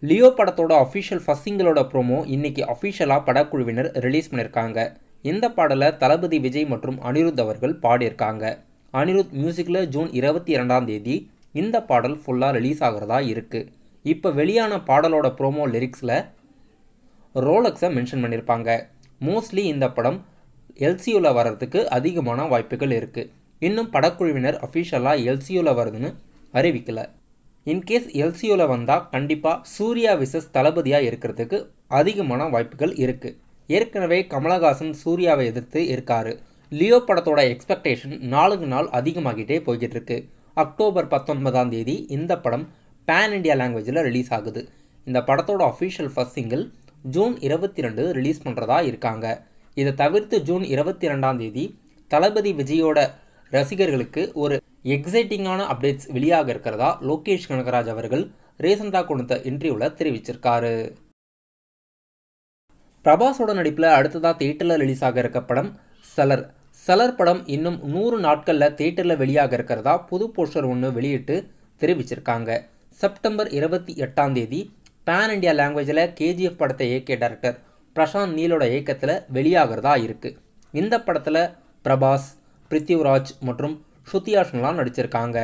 Leo படத்தோட official first சிங்கிளோட promo இன்னைக்கு அஃபிஷியலாக படக்குழுவினர் ரிலீஸ் பண்ணியிருக்காங்க இந்த பாடலை தளபதி விஜய் மற்றும் அனிருத் அவர்கள் பாடியிருக்காங்க அனிருத் மியூசிக்கில் ஜூன் இருபத்தி இரண்டாம் தேதி இந்த பாடல் ஃபுல்லாக ரிலீஸ் ஆகிறதா இருக்குது இப்போ வெளியான பாடலோட ப்ரோமோ லிரிக்ஸில் ரோலக்ஸை மென்ஷன் பண்ணியிருப்பாங்க மோஸ்ட்லி இந்த படம் எல்சியூவில் வர்றதுக்கு அதிகமான வாய்ப்புகள் இருக்குது இன்னும் படக்குழுவினர் அஃபிஷியலாக எல்சியூவில் வருதுன்னு அறிவிக்கலை இன்கேஸ் எல்சியூவில் வந்தால் கண்டிப்பாக சூர்யா விசஸ் தளபதியாக இருக்கிறதுக்கு அதிகமான வாய்ப்புகள் இருக்குது ஏற்கனவே கமலஹாசன் சூர்யாவை எதிர்த்து இருக்காரு லியோ படத்தோட எக்ஸ்பெக்டேஷன் நாளுக்கு நாள் அதிகமாகிட்டே போய்கிட்டு இருக்கு அக்டோபர் பத்தொன்பதாம் தேதி இந்த படம் பேன் இண்டியா லாங்குவேஜில் ரிலீஸ் ஆகுது இந்த படத்தோட அஃபிஷியல் ஃபர்ஸ்ட் சிங்கிள் ஜூன் இருபத்தி ரெண்டு ரிலீஸ் பண்ணுறதா இருக்காங்க இதை தவிர்த்து ஜூன் இருபத்தி ரெண்டாம் தேதி தளபதி விஜயோட ரசிகர்களுக்கு ஒரு எக்ஸைட்டிங்கான அப்டேட்ஸ் வெளியாக இருக்கிறதா லோகேஷ் கனகராஜ் அவர்கள் ரீசெண்டாக கொடுத்த இன்டர்வியூவில் தெரிவிச்சிருக்காரு பிரபாஸோட நடிப்பில் அடுத்ததாக தியேட்டரில் ரிலீஸ் ஆக இருக்க படம் சலர் சலர் படம் இன்னும் நூறு நாட்களில் தியேட்டரில் வெளியாக இருக்கிறதா புது போஸ்டர் ஒன்று வெளியிட்டு தெரிவிச்சிருக்காங்க செப்டம்பர் இருபத்தி எட்டாம் தேதி பேன் இண்டியா லாங்குவேஜில் கேஜிஎஃப் படத்தை இயக்கிய டைரக்டர் பிரசாந்த் நீலோட இயக்கத்தில் வெளியாகிறதா இருக்குது இந்த படத்தில் பிரபாஸ் பிருத்திவ்ராஜ் மற்றும் ஸ்ருதியாஷன்லாம் நடிச்சிருக்காங்க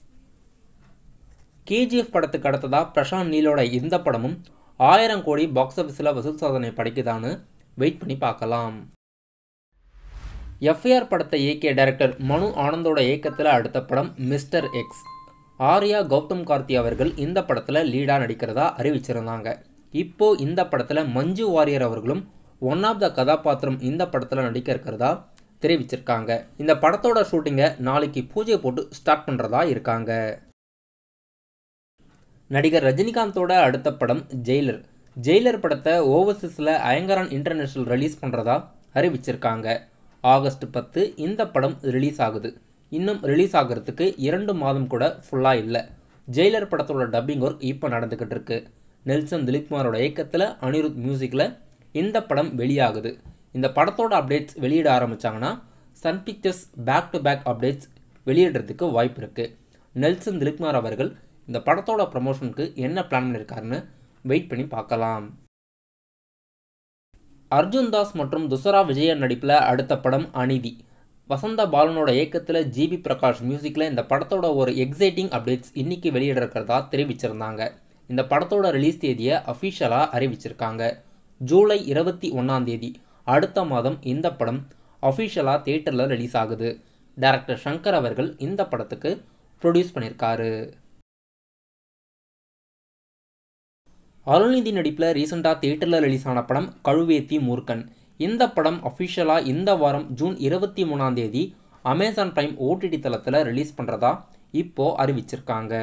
கேஜிஎஃப் படத்துக்கு அடுத்ததாக பிரசாந்த் நீலோட இந்த படமும் ஆயிரம் கோடி பாக்ஸ் ஆஃபீஸில் வசூல் சாதனை படைக்குதான்னு வெயிட் பண்ணி பார்க்கலாம் எஃப்ஐஆர் படத்தை இயக்கிய டைரக்டர் மனு ஆனந்தோட இயக்கத்தில் அடுத்த படம் மிஸ்டர் எக்ஸ் ஆர்யா கௌதம் கார்த்தி அவர்கள் இந்த படத்தில் லீடாக நடிக்கிறதா அறிவிச்சிருந்தாங்க இப்போ இந்த படத்தில் மஞ்சு வாரியர் அவர்களும் ஒன் ஆஃப் த கதாபாத்திரம் இந்த படத்தில் நடிக்க இருக்கிறதா தெரிவிச்சிருக்காங்க இந்த படத்தோட ஷூட்டிங்கை நாளைக்கு பூஜை போட்டு ஸ்டார்ட் பண்ணுறதா இருக்காங்க நடிகர் ரஜினிகாந்தோட அடுத்த படம் ஜெயிலர் ஜெயிலர் படத்தை ஓவர்சீஸில் அயங்கரான் இன்டர்நேஷ்னல் ரிலீஸ் பண்ணுறதா அறிவிச்சிருக்காங்க ஆகஸ்ட் பத்து இந்த படம் ரிலீஸ் ஆகுது இன்னும் ரிலீஸ் ஆகிறதுக்கு இரண்டு மாதம் கூட ஃபுல்லாக இல்லை ஜெயிலர் படத்தோட டப்பிங் ஒர்க் இப்போ நடந்துக்கிட்டு இருக்கு நெல்சன் திலீப்குமாரோட இயக்கத்தில் அனிருத் மியூசிக்கில் இந்த படம் வெளியாகுது இந்த படத்தோட அப்டேட்ஸ் வெளியிட ஆரம்பித்தாங்கன்னா Sun Pictures back to back updates வெளியிடுறதுக்கு வாய்ப்பு இருக்குது நெல்சன் திலீப்குமார் அவர்கள் இந்த படத்தோட ப்ரமோஷனுக்கு என்ன பிளான் பண்ணியிருக்காருன்னு வெயிட் பண்ணி பார்க்கலாம் அர்ஜுன் தாஸ் மற்றும் துசரா விஜயன் நடிப்பில் அடுத்த படம் அநீதி வசந்த பாலனோட இயக்கத்தில் ஜிபி பிரகாஷ் மியூசிக்கில் இந்த படத்தோட ஒரு எக்ஸைட்டிங் அப்டேட்ஸ் இன்னைக்கு வெளியிட இருக்கிறதா தெரிவிச்சிருந்தாங்க இந்த படத்தோட ரிலீஸ் தேதியை அஃபிஷியலாக அறிவிச்சிருக்காங்க ஜூலை இருபத்தி ஒன்றாம் தேதி அடுத்த மாதம் இந்த படம் அஃபிஷியலாக தியேட்டரில் ரிலீஸ் ஆகுது டைரக்டர் சங்கர் அவர்கள் இந்த படத்துக்கு ப்ரொடியூஸ் பண்ணியிருக்காரு அருள்நிதி நடிப்பில் ரீசெண்டாக தியேட்டரில் ரிலீஸ் ஆன படம் கழுவேத்தி மூர்க்கன் இந்த படம் அஃபிஷியலாக இந்த வாரம் ஜூன் இருபத்தி மூணாம் தேதி அமேசான் பிரைம் ஓடிடி தளத்தில் ரிலீஸ் பண்ணுறதா இப்போ அறிவிச்சிருக்காங்க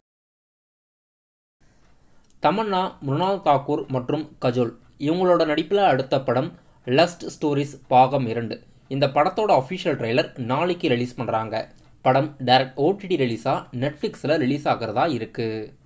தமன்னா மிருணால் தாக்கூர் மற்றும் கஜோல் இவங்களோட நடிப்பில் அடுத்த படம் லஸ்ட் ஸ்டோரிஸ் பாகம் இரண்டு இந்த படத்தோட அஃபிஷியல் ட்ரெய்லர் நாளைக்கு ரிலீஸ் பண்ணுறாங்க படம் டைரக்ட் ஓடிடி ரிலீஸாக நெட்ஃப்ளிக்ஸில் ரிலீஸ் ஆகிறதா இருக்குது